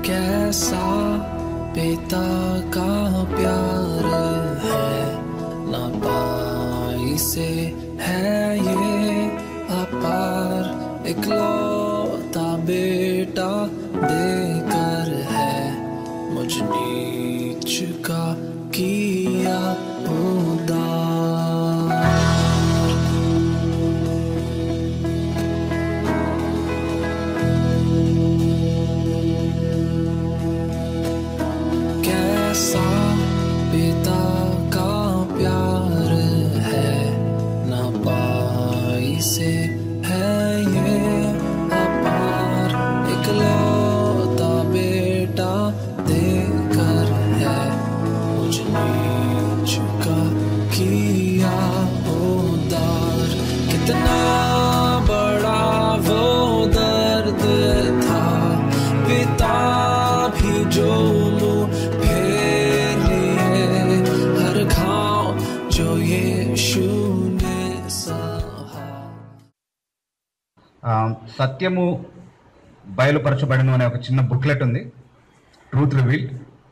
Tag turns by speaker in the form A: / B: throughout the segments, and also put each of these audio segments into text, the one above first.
A: कैसा पिता का प्यार है ना पाई से है ये अपार इकलौता बेटा देकर है मुझ नीच का किया उदार कैसा पिता का प्यार है ना पाई से है ये अपार इकलौता बेटा देकर है मुझ नीच का किया उदार कितना बड़ा वो दर्द था पिता भी जो मुंह फेर लिए हर घाव जो यीशु ने सहा
B: ఆ, సత్యము బయలుపరచబడను అనే ఒక చిన్న బుక్లెట్ ఉంది ట్రూత్ రివీల్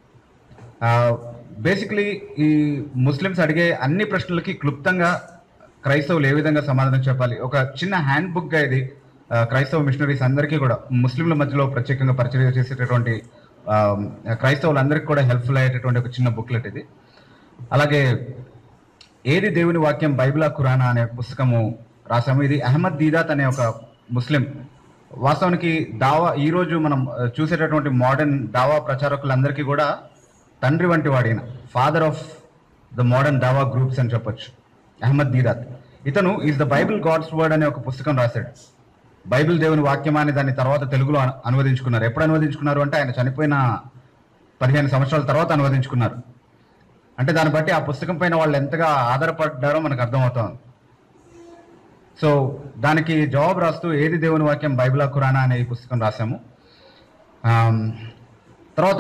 B: బేసిక్లీ ఈ ముస్లిమ్స్ అడిగే అన్ని ప్రశ్నలకి క్లుప్తంగా క్రైస్తవులు ఏ విధంగా సమాధానం చెప్పాలి ఒక చిన్న హ్యాండ్ బుక్గా ఇది ఆ, క్రైస్తవ మిషనరీస్ అందరికీ కూడా ముస్లింల మధ్యలో ప్రత్యేకంగా పరిచయం చేసేటటువంటి ఆ, క్రైస్తవులందరికీ కూడా హెల్ప్ఫుల్ అయ్యేటటువంటి ఒక చిన్న బుక్లెట్ ఇది అలాగే ఏది దేవుని వాక్యం బైబిలా ఖురానా అనే పుస్తకము రాసాము ఇది అహ్మద్ దీదాత్ అనే ఒక ముస్లిం వాస్తవానికి దావా ఈ రోజు మనం ఆ, చూసేటటువంటి మోడర్న్ దావా ప్రచారకులందరికీ కూడా తండ్రి వంటి వాడిన ఫాదర్ ఆఫ్ ద మోడర్న్ దావా గ్రూప్స్ అని చెప్పొచ్చు అహ్మద్ దీదాత్ ఇతను is the Bible God's word అనే ఒక పుస్తకం రాశాడు బైబిల్ దేవుని వాక్యం అని దాన్ని తర్వాత తెలుగులో అను- అనువదించుకున్నారు ఎప్పుడు అనువదించుకున్నారు అంటే ఆయన చనిపోయిన పదిహేను సంవత్సరాల తర్వాత అనువదించుకున్నారు అంటే దాన్ని బట్టి ఆ పుస్తకం పైన వాళ్ళు ఎంతగా ఆధారపడ్డారో మనకు అర్థమవుతోంది సో దానికి జవాబు రాస్తూ ఏది దేవుని వాక్యం బైబిలా ఖురానా అనే ఈ పుస్తకం రాశాము ఆమ్, తర్వాత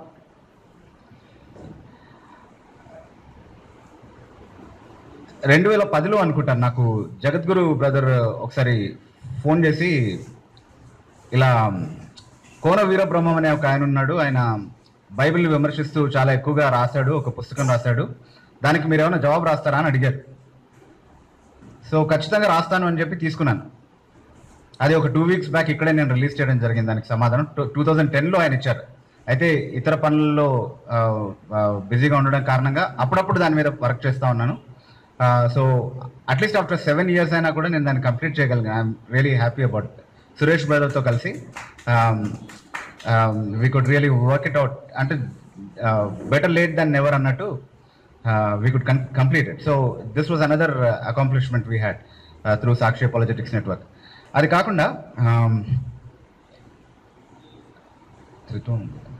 B: రెండు వేల పదిలో అనుకుంటాను నాకు జగద్గురు బ్రదర్ ఒకసారి ఫోన్ చేసి ఇలా కోన వీరబ్రహ్మం అనే ఒక ఆయన ఉన్నాడు ఆయన బైబిల్ని విమర్శిస్తూ చాలా ఎక్కువగా రాశాడు ఒక పుస్తకం రాశాడు దానికి మీరు ఏమైనా జవాబు రాస్తారా అని అడిగారు సో ఖచ్చితంగా రాస్తాను అని చెప్పి తీసుకున్నాను అది ఒక టూ వీక్స్ బ్యాక్ ఇక్కడే నేను రిలీజ్ చేయడం జరిగింది దానికి సమాధానం టూ థౌజండ్ టెన్లో ఆయన ఇచ్చారు అయితే ఇతర పనుల్లో బిజీగా ఉండడం కారణంగా అప్పుడప్పుడు దాని మీద వర్క్ చేస్తూ ఉన్నాను so at least after seven years అయినా కూడా నేను దాన్ని కంప్లీట్ చేయగలిగాను I'm really happy about Suresh బ్రదర్తో కలిసి we could really work it out అంటే బెటర్ లేట్ దెన్ నెవర్ అన్నట్టు we could complete it so this was another accomplishment we had through Sakshi politics network అది కాకుండా um, త్రిత్వం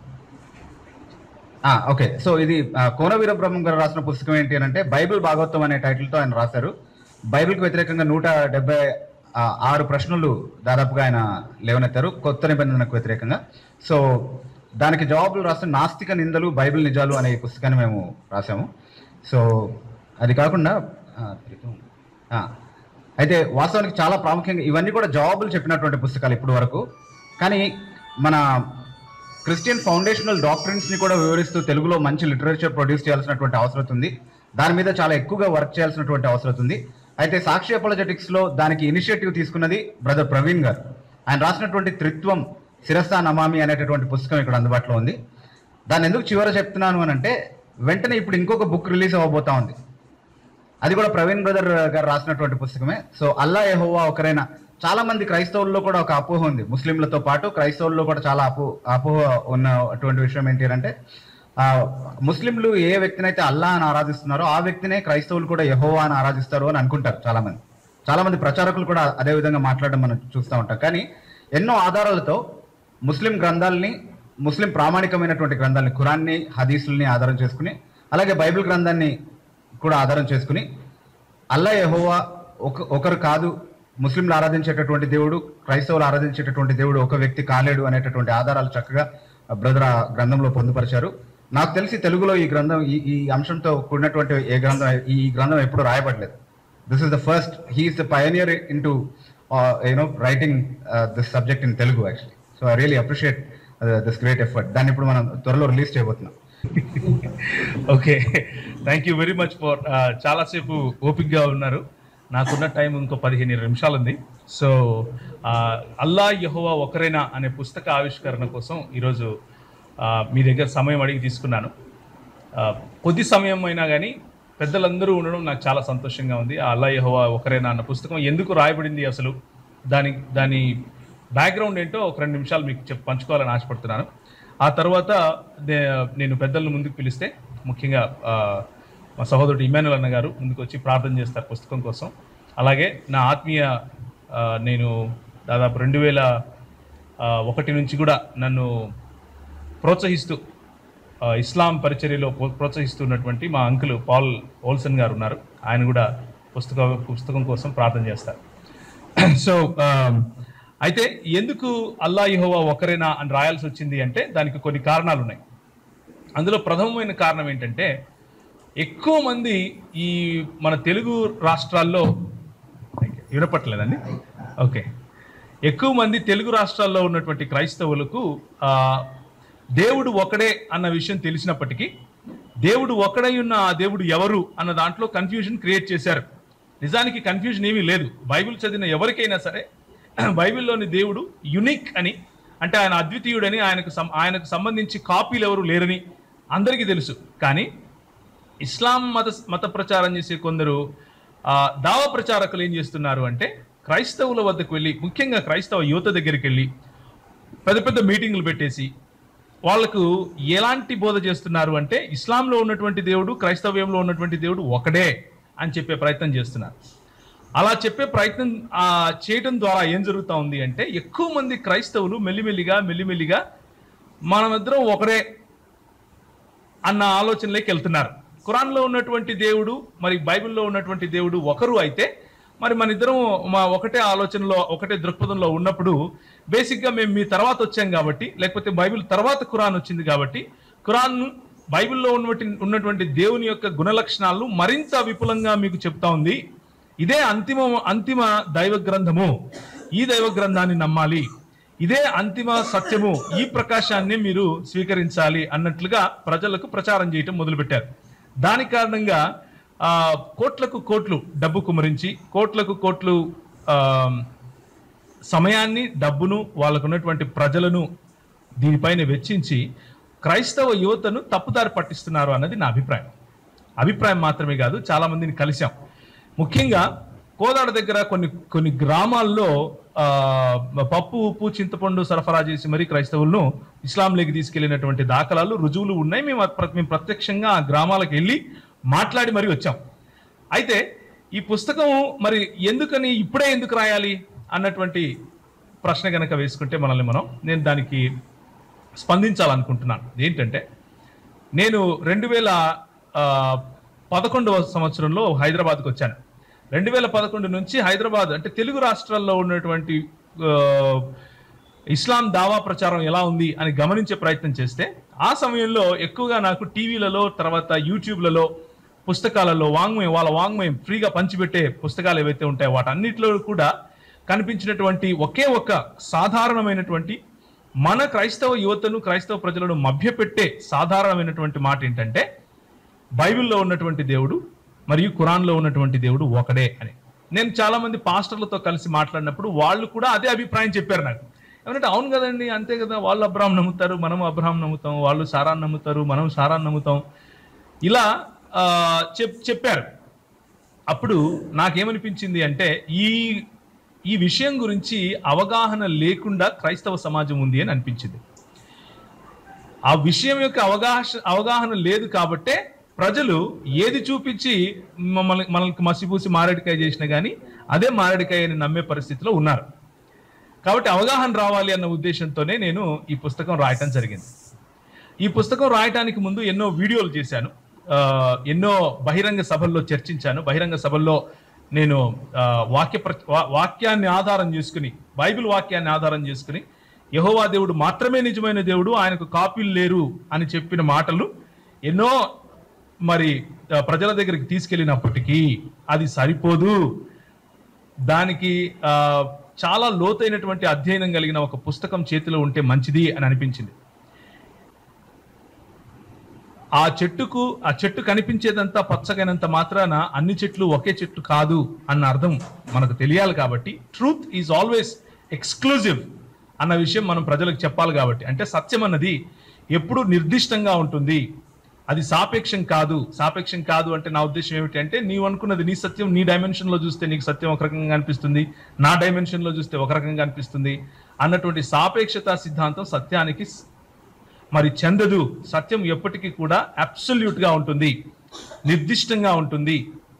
B: ఓకే సో ఇది ఆ, కోన వీరబ్రహ్మం గారు రాసిన పుస్తకం ఏంటి అని అంటే బైబిల్ భాగవతం అనే టైటిల్తో ఆయన రాశారు బైబిల్కి వ్యతిరేకంగా నూట డెబ్బై ఆ, ఆరు ప్రశ్నలు దాదాపుగా ఆయన లేవనెత్తారు కొత్త నిబంధనకు వ్యతిరేకంగా సో దానికి జవాబులు రాసిన నాస్తిక నిందలు బైబిల్ నిజాలు అనే ఈ పుస్తకాన్ని మేము రాసాము సో అది కాకుండా ఆ, త్రిత్వం. ఆ, అయితే వాస్తవానికి చాలా ప్రాముఖ్యంగా ఇవన్నీ కూడా జవాబులు చెప్పినటువంటి పుస్తకాలు ఇప్పటి వరకు కానీ మన క్రిస్టియన్ ఫౌండేషనల్ డాక్టరెన్స్ ని కూడా వివరిస్తూ తెలుగులో మంచి లిటరేచర్ ప్రొడ్యూస్ చేయాల్సినటువంటి అవసరం ఉంది దాని మీద చాలా ఎక్కువగా వర్క్ చేయాల్సినటువంటి అవసరం ఉంది అయితే సాక్షి అపాలజెటిక్స్ లో దానికి ఇనిషియేటివ్ తీసుకున్నది బ్రదర్ ప్రవీణ్ గారు ఆయన రాసినటువంటి త్రిత్వం శిరస్తా నమామి అనేటటువంటి పుస్తకం ఇక్కడ అందుబాటులో ఉంది దాన్ని ఎందుకు చివర చెప్తున్నాను అని అంటే వెంటనే ఇప్పుడు ఇంకొక బుక్ రిలీజ్ అవ్వబోతా ఉంది అది కూడా ప్రవీణ్ బ్రదర్ గారు రాసినటువంటి పుస్తకమే సో అల్లా యెహోవా ఒకరైనా చాలా మంది క్రైస్తవుల్లో కూడా ఒక అపోహ ఉంది ముస్లింలతో పాటు క్రైస్తవుల్లో కూడా చాలా అపో అపోహ ఉన్నటువంటి విషయం ఏంటి అంటే ఆ, ముస్లింలు ఏ వ్యక్తినైతే అల్లా అని ఆరాధిస్తున్నారో ఆ వ్యక్తినే క్రైస్తవులు కూడా యెహోవా అని ఆరాధిస్తారు అని అనుకుంటారు చాలా మంది చాలా మంది ప్రచారకులు కూడా అదే విధంగా మాట్లాడడం మనం చూస్తూ ఉంటాం కానీ ఎన్నో ఆధారాలతో ముస్లిం గ్రంథాలని ముస్లిం ప్రామాణికమైనటువంటి గ్రంథాలని ఖురాన్ని హదీసుల్ని ఆధారం చేసుకుని అలాగే బైబిల్ గ్రంథాన్ని కూడా ఆధారం చేసుకుని అల్లా యెహోవా ఒక ఒకరు కాదు ముస్లింలు ఆరాధించేటటువంటి దేవుడు క్రైస్తవులు ఆరాధించేటటువంటి దేవుడు ఒక వ్యక్తి కాలేడు అనేటటువంటి ఆధారాలు చక్కగా బ్రదర్ ఆ గ్రంథంలో పొందుపరిచారు నాకు తెలిసి తెలుగులో ఈ గ్రంథం ఈ ఈ అంశంతో కూడినటువంటి ఏ గ్రంథం ఈ గ్రంథం ఎప్పుడు రాయబడలేదు this is the first he's the pioneer in to you know writing this subject in Telugu actually so I really appreciate this great effort దాన్ని ఇప్పుడు మనం త్వరలో రిలీజ్ చేయబోతున్నాం
C: okay thank you very much for చాలాసేపు ఓపిక్గా ఉన్నారు నాకున్న టైం ఇంకో పదిహేను ఇరవై నిమిషాలు ఉంది సో అల్లా యహోవా ఒకరేనా అనే పుస్తక ఆవిష్కరణ కోసం ఈరోజు ఆ, మీ దగ్గర సమయం అడిగి తీసుకున్నాను ఆ, కొద్ది సమయం అయినా కానీ పెద్దలందరూ ఉండడం నాకు చాలా సంతోషంగా ఉంది ఆ అల్లా యహోవా ఒకరేనా అన్న పుస్తకం ఎందుకు రాయబడింది అసలు దాని దాని బ్యాక్గ్రౌండ్ ఏంటో ఒక రెండు నిమిషాలు మీకు చెప్పి పంచుకోవాలని ఆశపడుతున్నాను ఆ తర్వాత నే- నేను పెద్దలను ముందుకు పిలిస్తే ముఖ్యంగా ఆ, మా సహోదరుడు ఇమానుల్ అన్న గారు ముందుకు వచ్చి ప్రార్థన చేస్తారు పుస్తకం కోసం అలాగే నా ఆత్మీయ ఆ, నేను దాదాపు రెండు వేల ఆ, ఒకటి నుంచి కూడా నన్ను ప్రోత్సహిస్తూ ఆ, ఇస్లాం పరిచర్యలో ప్రో- ప్రోత్సహిస్తున్నటువంటి మా అంకుల్ పాల్ ఓల్సన్ గారు ఉన్నారు ఆయన కూడా పుస్తకం పుస్తకం కోసం ప్రార్థన చేస్తారు సో అయితే ఎందుకు అల్లా యెహోవా ఒకరేనా అని రాయాల్సి వచ్చింది అంటే దానికి కొన్ని కారణాలు ఉన్నాయి అందులో ప్రథమమైన కారణం ఏంటంటే ఎక్కువ మంది ఈ మన తెలుగు రాష్ట్రాల్లో వినపట్లేదండి ఓకే ఎక్కువ మంది తెలుగు రాష్ట్రాల్లో ఉన్నటువంటి క్రైస్తవులకు ఆ, దేవుడు ఒకడే అన్న విషయం తెలిసినప్పటికీ దేవుడు ఒకడై ఉన్న ఆ దేవుడు ఎవరు అన్న దాంట్లో కన్ఫ్యూజన్ క్రియేట్ చేశారు నిజానికి కన్ఫ్యూజన్ ఏమీ లేదు బైబిల్ చదివిన ఎవరికైనా సరే బైబిల్లోని దేవుడు యునిక్ అని అంటే ఆయన అద్వితీయుడని ఆయనకు సం- ఆయనకు సంబంధించి కాపీలు ఎవరు లేరని అందరికీ తెలుసు కానీ ఇస్లాం మత మత ప్రచారం చేసే కొందరు ఆ, దావా ప్రచారకులు ఏం చేస్తున్నారు అంటే క్రైస్తవుల వద్దకు వెళ్ళి ముఖ్యంగా క్రైస్తవ యువత దగ్గరికి వెళ్ళి పెద్ద పెద్ద మీటింగులు పెట్టేసి వాళ్ళకు ఎలాంటి బోధ చేస్తున్నారు అంటే ఇస్లాంలో ఉన్నటువంటి దేవుడు క్రైస్తవ్యంలో ఉన్నటువంటి దేవుడు ఒకడే అని చెప్పే ప్రయత్నం చేస్తున్నారు అలా చెప్పే ప్రయత్నం ఆ, చేయటం ద్వారా ఏం జరుగుతా ఉంది అంటే ఎక్కువ మంది క్రైస్తవులు మెల్లిమెల్లిగా మెల్లిమెల్లిగా మనమిద్దరం ఒకడే అన్న ఆలోచనలోకి వెళ్తున్నారు ఖురాన్లో ఉన్నటువంటి దేవుడు మరి బైబిల్లో ఉన్నటువంటి దేవుడు ఒకరు అయితే మరి మన ఇద్దరం మా ఒకటే ఆలోచనలో ఒకటే దృక్పథంలో ఉన్నప్పుడు బేసిక్గా మేము మీ తర్వాత వచ్చాం కాబట్టి లేకపోతే బైబిల్ తర్వాత ఖురాన్ వచ్చింది కాబట్టి ఖురాన్ బైబిల్లో ఉన్నటువంటి ఉన్నటువంటి దేవుని యొక్క గుణలక్షణాలను మరింత విపులంగా మీకు చెప్తా ఉంది ఇదే అంతిమ అంతిమ దైవ గ్రంథము ఈ దైవ గ్రంథాన్ని నమ్మాలి ఇదే అంతిమ సత్యము ఈ ప్రకాశాన్ని మీరు స్వీకరించాలి అన్నట్లుగా ప్రజలకు ప్రచారం చేయటం మొదలుపెట్టారు దాని కారణంగా ఆ, కోట్లకు కోట్లు డబ్బు కుమరించి కోట్లకు కోట్లు ఆ, సమయాన్ని డబ్బును వాళ్ళకు ఉన్నటువంటి ప్రజలను దీనిపైన వెచ్చించి క్రైస్తవ యువతను తప్పుదారి పట్టిస్తున్నారు అన్నది నా అభిప్రాయం అభిప్రాయం మాత్రమే కాదు చాలా మందిని కలిశాం ముఖ్యంగా కోదాడ దగ్గర కొన్ని కొన్ని గ్రామాల్లో ఆ, పప్పు ఉప్పు చింతపండు సరఫరా చేసి మరీ క్రైస్తవులను ఇస్లాంలోకి తీసుకెళ్లినటువంటి దాఖలాలు రుజువులు ఉన్నాయి మేము ప్ర- మేము ప్రత్యక్షంగా ఆ గ్రామాలకు వెళ్ళి మాట్లాడి మరీ వచ్చాం అయితే ఈ పుస్తకం మరి ఎందుకని ఇప్పుడే ఎందుకు రాయాలి అన్నటువంటి ప్రశ్న గనక వేసుకుంటే మనల్ని మనం నేను దానికి స్పందించాలనుకుంటున్నాను ఏంటంటే నేను రెండు వేల ఆ, పదకొండవ సంవత్సరంలో హైదరాబాద్కి వచ్చాను రెండు వేల పదకొండు నుంచి హైదరాబాద్ అంటే తెలుగు రాష్ట్రాల్లో ఉన్నటువంటి ఆ, ఇస్లాం దావా ప్రచారం ఎలా ఉంది అని గమనించే ప్రయత్నం చేస్తే ఆ సమయంలో ఎక్కువగా నాకు టీవీలలో తర్వాత యూట్యూబ్లలో పుస్తకాలలో వాంగ్మయం వాళ్ళ వాంగ్మయం ఫ్రీగా పంచిపెట్టే పుస్తకాలు ఏవైతే ఉంటాయో వాటన్నిటిలో కూడా కనిపించినటువంటి ఒకే ఒక్క సాధారణమైనటువంటి మన క్రైస్తవ యువతను క్రైస్తవ ప్రజలను మభ్యపెట్టే సాధారణమైనటువంటి మాట ఏంటంటే బైబిల్లో ఉన్నటువంటి దేవుడు మరియు ఖురాన్లో ఉన్నటువంటి దేవుడు ఒకడే అని నేను చాలా మంది పాస్టర్లతో కలిసి మాట్లాడినప్పుడు వాళ్ళు కూడా అదే అభిప్రాయం చెప్పారు నాకు ఏమంటే అవును కదండి అంతే కదా వాళ్ళు అబ్రాహం నమ్ముతారు మనం అబ్రాహం నమ్ముతాం వాళ్ళు సారాన్ని నమ్ముతారు మనం సారాన్ని నమ్ముతాం ఇలా ఆ, చెప్ చెప్పారు అప్పుడు నాకేమనిపించింది అంటే ఈ ఈ విషయం గురించి అవగాహన లేకుండా క్రైస్తవ సమాజం ఉంది అని అనిపించింది ఆ విషయం యొక్క అవగాహన అవగాహన లేదు కాబట్టే ప్రజలు ఏది చూపించి మమ్మల్ని మనల్ని మసిపూసి మారేడికాయ చేసినా కానీ అదే మారేడికాయ అని నమ్మే పరిస్థితిలో ఉన్నారు కాబట్టి అవగాహన రావాలి అన్న ఉద్దేశంతోనే నేను ఈ పుస్తకం రాయటం జరిగింది ఈ పుస్తకం రాయటానికి ముందు ఎన్నో వీడియోలు చేశాను ఆ, ఎన్నో బహిరంగ సభల్లో చర్చించాను బహిరంగ సభల్లో నేను ఆ, వాక్య ప్ర- వా- వాక్యాన్ని ఆధారం చేసుకుని బైబిల్ వాక్యాన్ని ఆధారం చేసుకుని యహోవా దేవుడు మాత్రమే నిజమైన దేవుడు ఆయనకు కాపీలు లేరు అని చెప్పిన మాటలు ఎన్నో మరి ఆ, ప్రజల దగ్గరికి తీసుకెళ్ళినప్పటికీ అది సరిపోదు దానికి ఆ, చాలా లోతైనటువంటి అధ్యయనం కలిగిన ఒక పుస్తకం చేతిలో ఉంటే మంచిది అని అనిపించింది ఆ చెట్టుకు ఆ చెట్టు కనిపించేదంతా పచ్చగైనంత మాత్రాన అన్ని చెట్లు ఒకే చెట్టు కాదు అన్న అర్థం మనకు తెలియాలి కాబట్టి ట్రూత్ ఈజ్ ఆల్వేస్ ఎక్స్క్లూజివ్ అన్న విషయం మనం ప్రజలకు చెప్పాలి కాబట్టి అంటే సత్యం అన్నది ఎప్పుడు నిర్దిష్టంగా ఉంటుంది అది సాపేక్షం కాదు సాపేక్షం కాదు అంటే నా ఉద్దేశం ఏమిటి అంటే నీవు అనుకున్నది నీ సత్యం నీ డైమెన్షన్ లో చూస్తే నీకు సత్యం ఒక రకంగా అనిపిస్తుంది నా డైమెన్షన్ లో చూస్తే ఒక రకంగా అనిపిస్తుంది అన్నటువంటి సాపేక్షత సిద్ధాంతం సత్యానికి మరి చెందదు సత్యం ఎప్పటికీ కూడా అబ్సల్యూట్ గా ఉంటుంది నిర్దిష్టంగా ఉంటుంది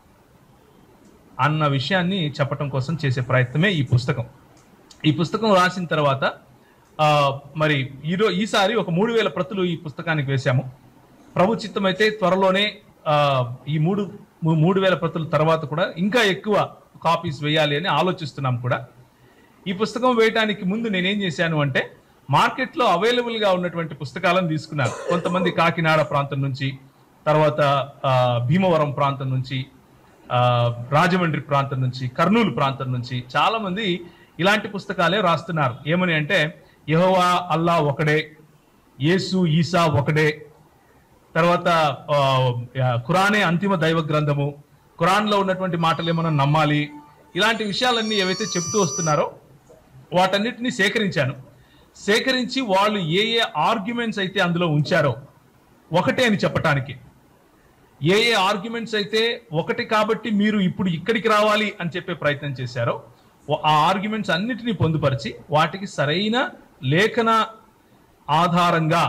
C: అన్న విషయాన్ని చెప్పటం కోసం చేసే ప్రయత్నమే ఈ పుస్తకం ఈ పుస్తకం రాసిన తర్వాత ఆ, మరి ఈరో ఈసారి ఒక మూడు వేల ప్రతులు ఈ పుస్తకానికి వేశాము ప్రభు చిత్తం అయితే త్వరలోనే ఆ, ఈ మూడు మూ- మూడు వేల ప్రతుల తర్వాత కూడా ఇంకా ఎక్కువ కాపీస్ వేయాలి అని ఆలోచిస్తున్నాం కూడా ఈ పుస్తకం వేయడానికి ముందు నేనేం చేశాను అంటే మార్కెట్లో అవైలబుల్ గా ఉన్నటువంటి పుస్తకాలను తీసుకున్నాను కొంతమంది కాకినాడ ప్రాంతం నుంచి తర్వాత ఆ, భీమవరం ప్రాంతం నుంచి ఆ, రాజమండ్రి ప్రాంతం నుంచి కర్నూలు ప్రాంతం నుంచి చాలా మంది ఇలాంటి పుస్తకాలే రాస్తున్నారు ఏమని అంటే యెహోవా అల్లా ఒకడే యేసు ఈసా ఒకడే తర్వాత ఆ, ఆ, ఖురానే అంతిమ దైవ గ్రంథము ఖురాన్లో ఉన్నటువంటి మాటలు మనం నమ్మాలి ఇలాంటి విషయాలన్నీ ఏవైతే చెప్తూ వస్తున్నారో వాటన్నిటిని సేకరించాను సేకరించి వాళ్ళు ఏ ఏ ఆర్గ్యుమెంట్స్ అయితే అందులో ఉంచారో ఒకటే అని చెప్పటానికి ఏ ఏ ఆర్గ్యుమెంట్స్ అయితే ఒకటి కాబట్టి మీరు ఇప్పుడు ఇక్కడికి రావాలి అని చెప్పే ప్రయత్నం చేశారో ఆ ఆర్గ్యుమెంట్స్ అన్నిటినీ పొందుపరిచి వాటికి సరైన లేఖన ఆధారంగా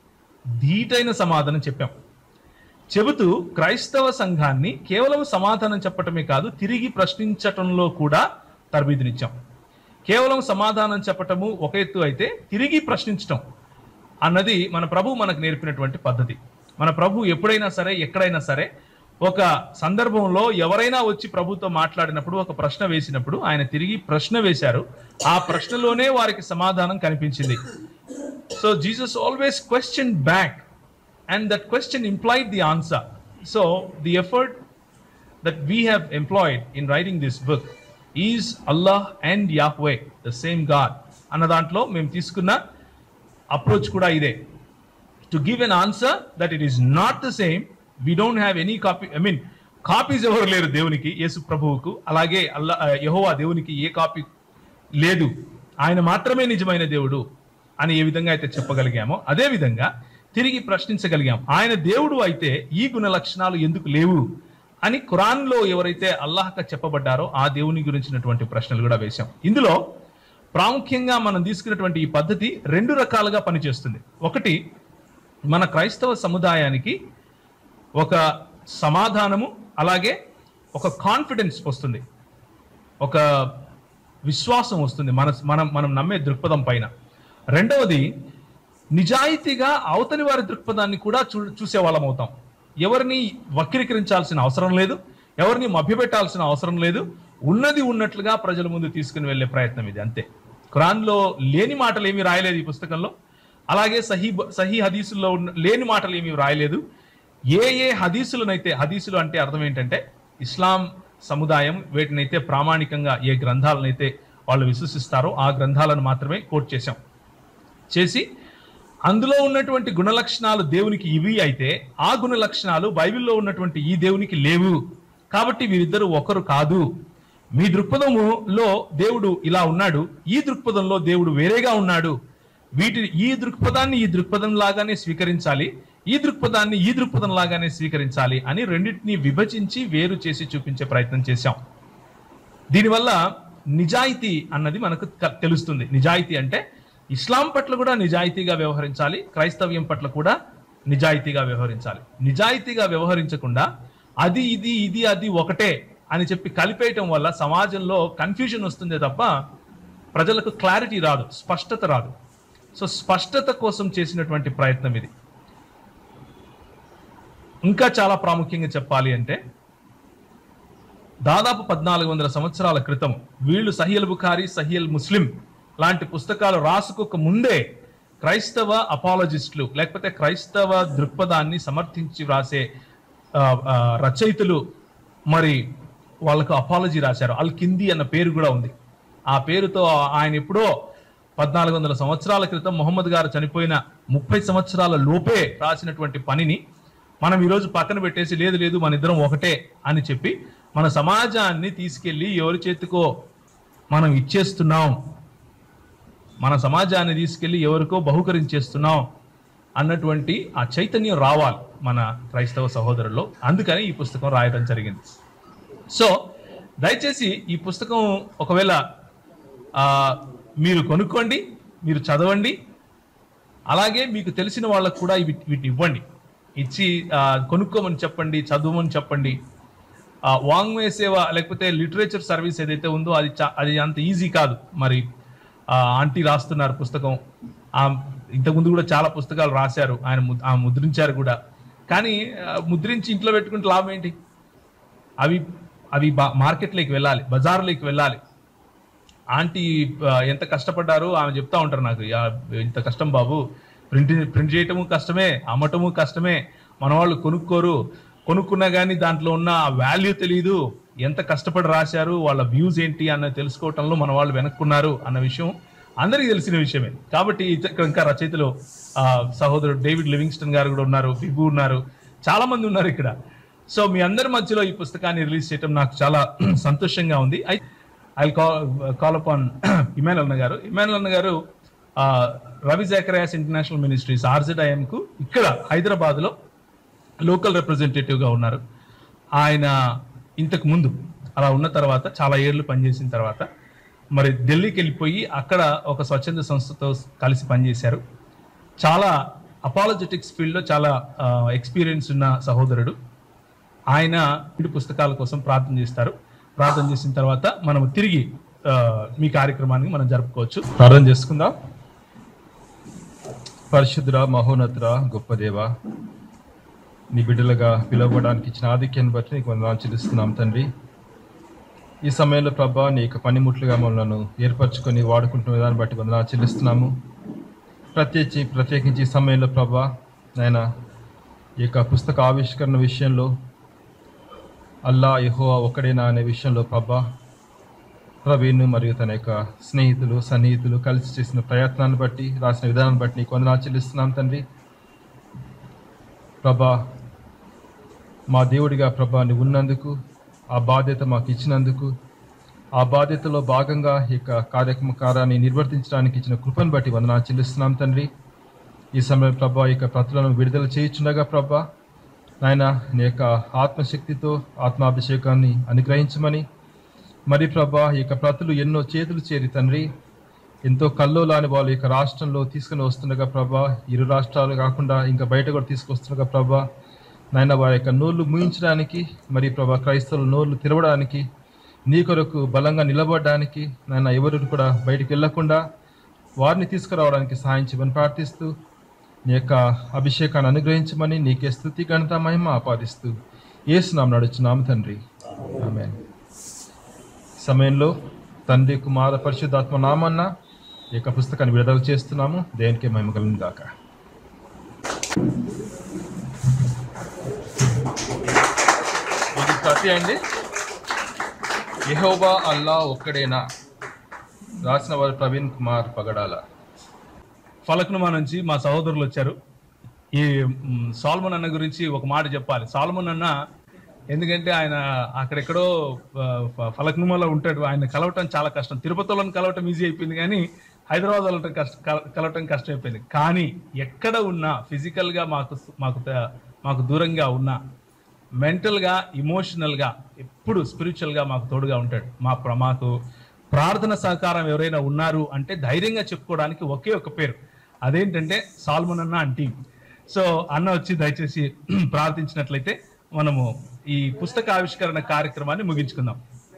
C: ధీటైన సమాధానం చెప్పాం చెబుతూ క్రైస్తవ సంఘాన్ని కేవలం సమాధానం చెప్పటమే కాదు తిరిగి ప్రశ్నించటంలో కూడా తరబీదునిచ్చాం కేవలం సమాధానం చెప్పటము ఒక ఎత్తు అయితే తిరిగి ప్రశ్నించటం అన్నది మన ప్రభు మనకు నేర్పినటువంటి పద్ధతి మన ప్రభు ఎప్పుడైనా సరే ఎక్కడైనా సరే ఒక సందర్భంలో ఎవరైనా వచ్చి ప్రభుతో మాట్లాడినప్పుడు ఒక ప్రశ్న వేసినప్పుడు ఆయన తిరిగి ప్రశ్న వేశారు ఆ ప్రశ్నలోనే వారికి సమాధానం కనిపించింది so Jesus always question back and that question implied the answer. So the effort that we have employed in writing this book is Allah and Yahweh, the same God. అన్న దాంట్లో మేము తీసుకున్న అప్రోచ్ కూడా ఇదే to give an answer that it is not the same we don't have any copy I mean copies ఎవరు లేరు దేవునికి యేసు ప్రభువుకు అలాగే అల్లా యహోవా దేవునికి ఏ కాపీ లేదు ఆయన మాత్రమే నిజమైన దేవుడు అని ఏ విధంగా అయితే చెప్పగలిగామో అదే విధంగా తిరిగి ప్రశ్నించగలిగాం ఆయన దేవుడు అయితే ఈ గుణ లక్షణాలు ఎందుకు లేవు అని ఖురాన్లో ఎవరైతే అల్లాహక చెప్పబడ్డారో ఆ దేవుని గురించినటువంటి ప్రశ్నలు కూడా వేశాం ఇందులో ప్రాముఖ్యంగా మనం తీసుకున్నటువంటి ఈ పద్ధతి రెండు రకాలుగా పనిచేస్తుంది ఒకటి మన క్రైస్తవ సముదాయానికి ఒక సమాధానము అలాగే ఒక కాన్ఫిడెన్స్ వస్తుంది ఒక విశ్వాసం వస్తుంది మన మనం మనం నమ్మే దృక్పథం పైన రెండవది నిజాయితీగా అవతలి వారి దృక్పథాన్ని కూడా చూ చూసే వాళ్ళం అవుతాం ఎవరిని వక్రీకరించాల్సిన అవసరం లేదు ఎవరిని మభ్యపెట్టాల్సిన అవసరం లేదు ఉన్నది ఉన్నట్లుగా ప్రజల ముందు తీసుకుని వెళ్ళే ప్రయత్నం ఇది అంతే ఖురాన్లో లేని మాటలు ఏమీ రాయలేదు ఈ పుస్తకంలో అలాగే సహీ సహీ హదీసుల్లో ఉన్న లేని మాటలు ఏమీ రాయలేదు ఏ ఏ హదీసులనైతే హదీసులు అంటే అర్థం ఏంటంటే ఇస్లాం సముదాయం వీటినైతే ప్రామాణికంగా ఏ గ్రంథాలనైతే వాళ్ళు విశ్వసిస్తారో ఆ గ్రంథాలను మాత్రమే కోట్ చేశాం చేసి అందులో ఉన్నటువంటి గుణ లక్షణాలు దేవునికి ఇవి అయితే ఆ గుణ లక్షణాలు బైబిల్లో ఉన్నటువంటి ఈ దేవునికి లేవు కాబట్టి వీరిద్దరు ఒకరు కాదు మీ దృక్పథములో దేవుడు ఇలా ఉన్నాడు ఈ దృక్పథంలో దేవుడు వేరేగా ఉన్నాడు వీటి ఈ దృక్పథాన్ని ఈ దృక్పథం లాగానే స్వీకరించాలి ఈ దృక్పథాన్ని ఈ దృక్పథం లాగానే స్వీకరించాలి అని రెండింటిని విభజించి వేరు చేసి చూపించే ప్రయత్నం చేశాం దీనివల్ల నిజాయితీ అన్నది మనకు క- తెలుస్తుంది నిజాయితీ అంటే ఇస్లాం పట్ల కూడా నిజాయితీగా వ్యవహరించాలి క్రైస్తవ్యం పట్ల కూడా నిజాయితీగా వ్యవహరించాలి నిజాయితీగా వ్యవహరించకుండా అది ఇది ఇది అది ఒకటే అని చెప్పి కలిపేయటం వల్ల సమాజంలో కన్ఫ్యూజన్ వస్తుందే తప్ప ప్రజలకు క్లారిటీ రాదు స్పష్టత రాదు సో స్పష్టత కోసం చేసినటువంటి ప్రయత్నం ఇది ఇంకా చాలా ప్రాముఖ్యంగా చెప్పాలి అంటే దాదాపు పద్నాలుగు వందల సంవత్సరాల క్రితం వీళ్ళు సహియల్ బుఖారి సహియల్ ముస్లిం లాంటి పుస్తకాలు రాసుకోక ముందే క్రైస్తవ అపాలజిస్టులు లేకపోతే క్రైస్తవ దృక్పథాన్ని సమర్థించి రాసే ఆ, ఆ, రచయితలు మరి వాళ్ళకు అపాలజీ రాశారు అల్ కింది అన్న పేరు కూడా ఉంది ఆ పేరుతో ఆయన ఎప్పుడో పద్నాలుగు వందల సంవత్సరాల క్రితం మొహమ్మద్ గారు చనిపోయిన ముప్పై సంవత్సరాల లోపే రాసినటువంటి పనిని మనం ఈరోజు పక్కన పెట్టేసి లేదు లేదు మన ఇద్దరం ఒకటే అని చెప్పి మన సమాజాన్ని తీసుకెళ్లి ఎవరి చేతికో మనం ఇచ్చేస్తున్నాం మన సమాజాన్ని తీసుకెళ్లి ఎవరికో బహుకరించేస్తున్నాం అన్నటువంటి ఆ చైతన్యం రావాలి మన క్రైస్తవ సహోదరుల్లో అందుకని ఈ పుస్తకం రాయడం జరిగింది సో దయచేసి ఈ పుస్తకం ఒకవేళ ఆ, మీరు కొనుక్కోండి మీరు చదవండి అలాగే మీకు తెలిసిన వాళ్ళకు కూడా ఇవి వీటిని ఇవ్వండి ఇచ్చి ఆ, కొనుక్కోమని చెప్పండి చదవమని చెప్పండి ఆ, వాంగ్మయ సేవ లేకపోతే లిటరేచర్ సర్వీస్ ఏదైతే ఉందో అది చా- అది అంత ఈజీ కాదు మరి ఆ, ఆంటీ రాస్తున్నారు పుస్తకం ఆ ఇంతకుముందు కూడా చాలా పుస్తకాలు రాశారు ఆయన ము- ఆ ముద్రించారు కూడా కానీ ఆ, ముద్రించి ఇంట్లో పెట్టుకుంటే లాభం ఏంటి అవి అవి బా- మార్కెట్లోకి వెళ్ళాలి బజార్లోకి వెళ్ళాలి ఆంటీ ఆ, ఎంత కష్టపడ్డారు ఆమె చెప్తా ఉంటారు నాకు "యా, ఇంత కష్టం బాబు ప్రింట్ ప్రింట్ చేయటము కష్టమే అమ్మటము కష్టమే మన వాళ్ళు కొనుక్కోరు కొనుక్కున్నా కానీ దాంట్లో ఉన్న వాల్యూ తెలియదు ఎంత కష్టపడి రాశారు వాళ్ళ వ్యూస్ ఏంటి అన్న తెలుసుకోవటంలో మన వాళ్ళు వెనక్కున్నారు అన్న విషయం అందరికీ తెలిసిన విషయమే కాబట్టి ఇక్కడ ఇంకా రచయితలు ఆ, సహోదరుడు డేవిడ్ లివింగ్స్టన్ గారు కూడా ఉన్నారు బిబు ఉన్నారు చాలా మంది ఉన్నారు ఇక్కడ సో మీ అందరి మధ్యలో ఈ పుస్తకాన్ని రిలీజ్ చేయడం నాకు చాలా సంతోషంగా ఉంది అయితే I call call upon Emmanuel అన్న గారు ఇమానుల్ అన్న గారు ఆ, Ravi Zacharias international ministries RZIM కు ఇక్కడ హైదరాబాద్ లో లోకల్ రిప్రజెంటేటివ్ గా ఉన్నారు ఆయన ఇంతకు ముందు అలా ఉన్న తర్వాత చాలా ఏళ్ళు పనిచేసిన తర్వాత మరి ఢిల్లీకి వెళ్ళిపోయి అక్కడ ఒక స్వచ్ఛంద సంస్థతో కలిసి పనిచేశారు చాలా అపాలజెటిక్స్ ఫీల్డ్లో చాలా ఎక్స్పీరియన్స్ ఉన్న సహోదరుడు ఆయన ఇంటి పుస్తకాల కోసం ప్రార్థన చేస్తారు ప్రార్థన చేసిన తర్వాత మనం తిరిగి ఆ, మీ కార్యక్రమాన్ని మనం జరుపుకోవచ్చు ప్రార్థన చేసుకుందాం
D: పరిశుద్ధుడ మహోన్నతుడ గొప్ప దేవ నీ బిడ్డలుగా పిలువబడడానికి ఇచ్చిన ఆధిక్యాన్ని బట్టి నీకు వందనాలు చెల్లిస్తున్నాం తండ్రి ఈ సమయంలో ప్రభా నీ యొక్క పనిముట్లుగా మమ్మల్ని ఏర్పరచుకొని వాడుకుంటున్న విధాన్ని బట్టి వందనాలు చెల్లిస్తున్నాము ప్రత్యేకించి ప్రత్యేకించి ఈ సమయంలో ప్రభా నాయన ఈ యొక్క పుస్తక ఆవిష్కరణ విషయంలో అల్లా యెహోవా ఒక్కడేనా అనే విషయంలో ప్రభా ప్రవీణ్ మరియు తన యొక్క స్నేహితులు సన్నిహితులు కలిసి చేసిన ప్రయత్నాన్ని బట్టి రాసిన విధానాన్ని బట్టి నీకు వందనాలు చెల్లిస్తున్నాం తండ్రి ప్రభా మా దేవుడిగా ప్రభా నువ్వు ఉన్నందుకు ఆ బాధ్యత మాకు ఇచ్చినందుకు ఆ బాధ్యతలో భాగంగా ఈ యొక్క కార్యక్రమకారాన్ని నిర్వర్తించడానికి ఇచ్చిన కృపను బట్టి వందనాలు చెల్లిస్తున్నాం తండ్రి ఈ సమయంలో ప్రభా ఈ యొక్క ప్రతులను విడుదల చేయించుండగా ప్రభా నాయన నీ యొక్క ఆత్మశక్తితో ఆత్మాభిషేకాన్ని అనుగ్రహించమని మరి ప్రభా ఈ యొక్క ప్రతులు ఎన్నో చేతులు చేరి తండ్రి ఎంతో కల్లోలాని వాళ్ళు ఈ యొక్క రాష్ట్రంలో తీసుకుని వస్తుండగా ప్రభా ఇరు రాష్ట్రాలు కాకుండా ఇంకా బయట కూడా తీసుకొస్తుండగా ప్రభా నాయన వారి యొక్క నోళ్ళు ముయించడానికి మరి ప్రభా క్రైస్తవుల నోళ్ళు తెరవడానికి నీ కొరకు బలంగా నిలబడడానికి నాయన ఎవరు కూడా బయటికి వెళ్లకుండా వారిని తీసుకురావడానికి సహాయం చేయమని ప్రార్థిస్తూ నీ యొక్క అభిషేకాన్ని అనుగ్రహించమని నీకే స్థుతి ఘనత మహిమ ఆపాదిస్తూ ఏసునాం నడుచున్నాం తండ్రి ఆమె సమయంలో తండ్రి కుమార పరిశుద్ధాత్మ నామన్న ఈ యొక్క పుస్తకాన్ని విడుదల చేస్తున్నాము దేనికి మహిమ కలుగును గాక ఇది ప్రతి అండి యెహోవా అల్లా ఒక్కడేనా రాసిన వారు ప్రవీణ్ కుమార్ పగడాల
C: ఫలక్నుమా నుంచి మా సహోదరులు వచ్చారు ఈ మ్, సాల్మన్ అన్న గురించి ఒక మాట చెప్పాలి సాల్మన్ అన్న ఎందుకంటే ఆయన అక్కడెక్కడో ఆ, ఫ- ఫలక్నుమాలో ఉంటాడు ఆయన కలవటం చాలా కష్టం తిరుపతిలో కలవటం ఈజీ అయిపోయింది కానీ హైదరాబాద్ వెళ్ళటం కష్ట కల- కలవటం కష్టం అయిపోయింది కానీ ఎక్కడ ఉన్నా ఫిజికల్ గా మాకు మాకు త- మాకు దూరంగా ఉన్నా మెంటల్ గా ఇమోషనల్ గా ఎప్పుడు స్పిరిచువల్ గా మాకు తోడుగా ఉంటాడు మా ప్ర- మాకు ప్రార్థన సహకారం ఎవరైనా ఉన్నారు అంటే ధైర్యంగా చెప్పుకోవడానికి ఒకే ఒక పేరు అదేంటంటే సాల్మన్ అన్న అంటీ సో అన్న వచ్చి దయచేసి ప్రార్థించినట్లయితే మనము ఈ పుస్తక ఆవిష్కరణ కార్యక్రమాన్ని ముగించుకుందాం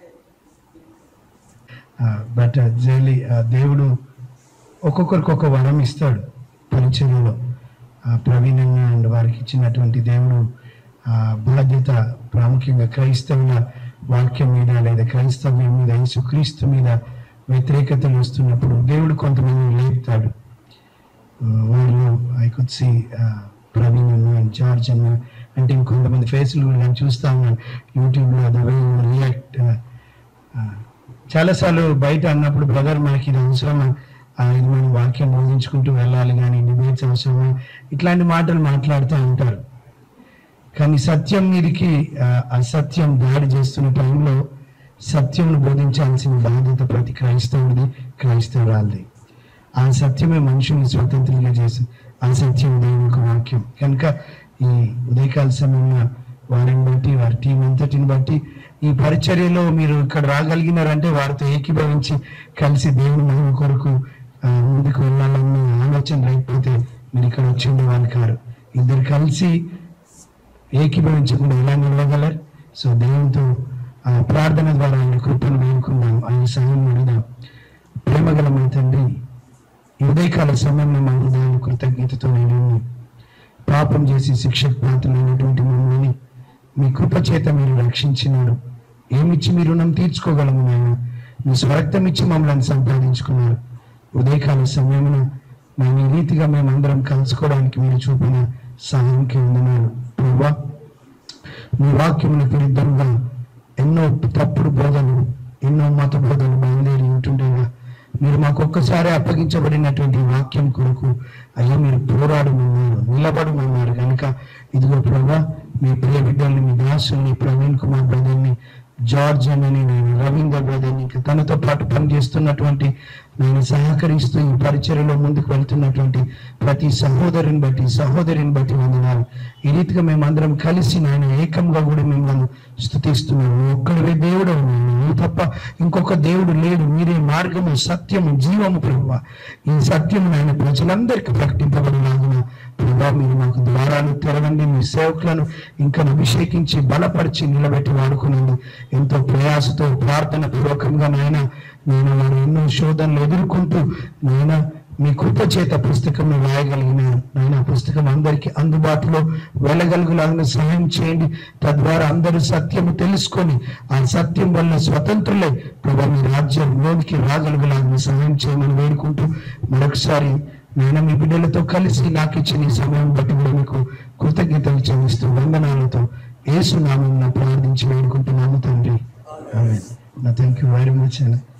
E: బట్ జైలీ దేవుడు ఒక్కొక్కరికి ఒక వరం ఇస్తాడు పరిచర్యలో ఆ, ప్రవీణ్ అన్న అండ్ వారికి ఇచ్చినటువంటి దేవుడు ఆ, బాధ్యత ప్రాముఖ్యంగా క్రైస్తవుల వాక్యం మీద లేదా క్రైస్తవ్యం మీద యేసుక్రీస్తు మీద వ్యతిరేకతలు వస్తున్నప్పుడు దేవుడు కొంతమంది లేపుతాడు ఆ, వాళ్ళు ఐ కుడ్ సి ప్రవీణ్ అన్న అండ్ జార్జ్ అన్న అంటే ఇంకొంతమంది ఫేస్లు కూడా నేను చూస్తా ఉన్నాను యూట్యూబ్లో ద వే రియాక్ట్ చాలాసార్లు బయట అన్నప్పుడు బ్రదర్ మనకి ఇది అవసరమా ఆ, ఇది మనం వాక్యం బోధించుకుంటూ వెళ్ళాలి కానీ డిబేట్స్ అవసరమా ఇట్లాంటి మాటలు మాట్లాడుతూ ఉంటారు కానీ సత్యం మీదకి ఆ, అసత్యం దాడి చేస్తున్న టైంలో సత్యంను బోధించాల్సిన బాధ్యత ప్రతి క్రైస్తవుడిది క్రైస్తవురాలది ఆ సత్యమే మనుషుల్ని స్వతంత్రంగా చేసి ఆ సత్యం దేవుని యొక్క వాక్యం కనుక ఈ ఉదయకాల సమయంలో వారిని బట్టి వారి టీం అంతటిని బట్టి ఈ పరిచర్యలో మీరు ఇక్కడ రాగలిగినారంటే వారితో ఏకీభవించి కలిసి దేవుని మహిమ కొరకు ఆ, ముందుకు వెళ్ళాలన్న ఆలోచన లేకపోతే మీరు ఇక్కడ వచ్చి ఉండేవాళ్ళు కారు ఇద్దరు కలిసి ఏకీభవించకుండా ఎలా నిలవగలరు సో దేవునితో ఆ ప్రార్థన ద్వారా ఆయన కృపను వేడుకుందాం ఆయన సహాయం అడుగుదాం ప్రేమగల మా తండ్రి ఈ ఉదయకాల సమయంలో మా హృదయాలు కృతజ్ఞతతో నేను పాపం చేసి శిక్షకు పాత్రమైనటువంటి మమ్మల్ని మీ కృప చేత మీరు రక్షించినారు ఏమిచ్చి మీ రుణం తీర్చుకోగలము నేను మీ స్వరక్తం ఇచ్చి మమ్మల్ని సంపాదించుకున్నారు ఉదయకాల సమయమున మేము ఈ రీతిగా మేమందరం కలుసుకోవడానికి మీరు చూపిన సహాయంకి ఉందన్నారు ప్రభా మీ వాక్యములకు విరుద్ధంగా ఎన్నో తప్పుడు బోధలు ఎన్నో మత బోధలు బయలుదేరి ఉంటుండగా మీరు మాకు ఒక్కసారి అప్పగించబడినటువంటి వాక్యం కొరకు అయ్యా మీరు పోరాడమన్నారు నిలబడమన్నారు కనుక ఇదిగో ప్రభా మీ ప్రియ బిడ్డల్ని మీ దాసుల్ని ప్రవీణ్ కుమార్ బ్రదర్ని జార్జ్ అని నేను రవీందర్ బ్రదర్ని ఇంకా తనతో పాటు పనిచేస్తున్నటువంటి నేను సహకరిస్తూ ఈ పరిచర్యలో ముందుకు వెళ్తున్నటువంటి ప్రతి సహోదరుని బట్టి సహోదరిని బట్టి వందనాలు ఈ రీతిగా మేమందరం కలిసి నాయన ఏకంగా కూడా మిమ్మల్ని స్థుతిస్తున్నాము ఒక్కడివే దేవుడు నువ్వు తప్ప ఇంకొక దేవుడు లేడు మీరే మార్గము సత్యము జీవము ప్రభు ఈ సత్యము నాయన ప్రజలందరికీ ప్రకటింపబడినాగున ప్రభా మీరు మాకు ద్వారాలు తెరవండి మీ సేవకులను ఇంకా అభిషేకించి బలపరిచి నిలబెట్టి వాడుకునండి ఎంతో ప్రయాసతో ప్రార్థన పూర్వకంగా నాయన నేను వారు ఎన్నో శోధనలు ఎదుర్కొంటూ నాయన మీ కృప చేత పుస్తకం రాయగలిగిన నాయన ఆ పుస్తకం అందరికీ అందుబాటులో వెళ్ళగలుగులాగిన సహాయం చేయండి తద్వారా అందరూ సత్యము తెలుసుకొని ఆ సత్యం వల్ల స్వతంత్రులై ప్రభా మీ రాజ్యంలోనికి రాగలుగులాగిన సహాయం చేయమని వేడుకుంటూ మరొకసారి నేను మీ బిడ్డలతో కలిసి నాకు ఇచ్చిన ఈ సమయం బట్టి కూడా మీకు కృతజ్ఞతలు చెల్లిస్తూ వందనాలతో ఏసు నామం ప్రార్థించి వేడుకుంటున్నాము తండ్రి ఆమేన్. నా థ్యాంక్ యూ వెరీ మచ్ అండి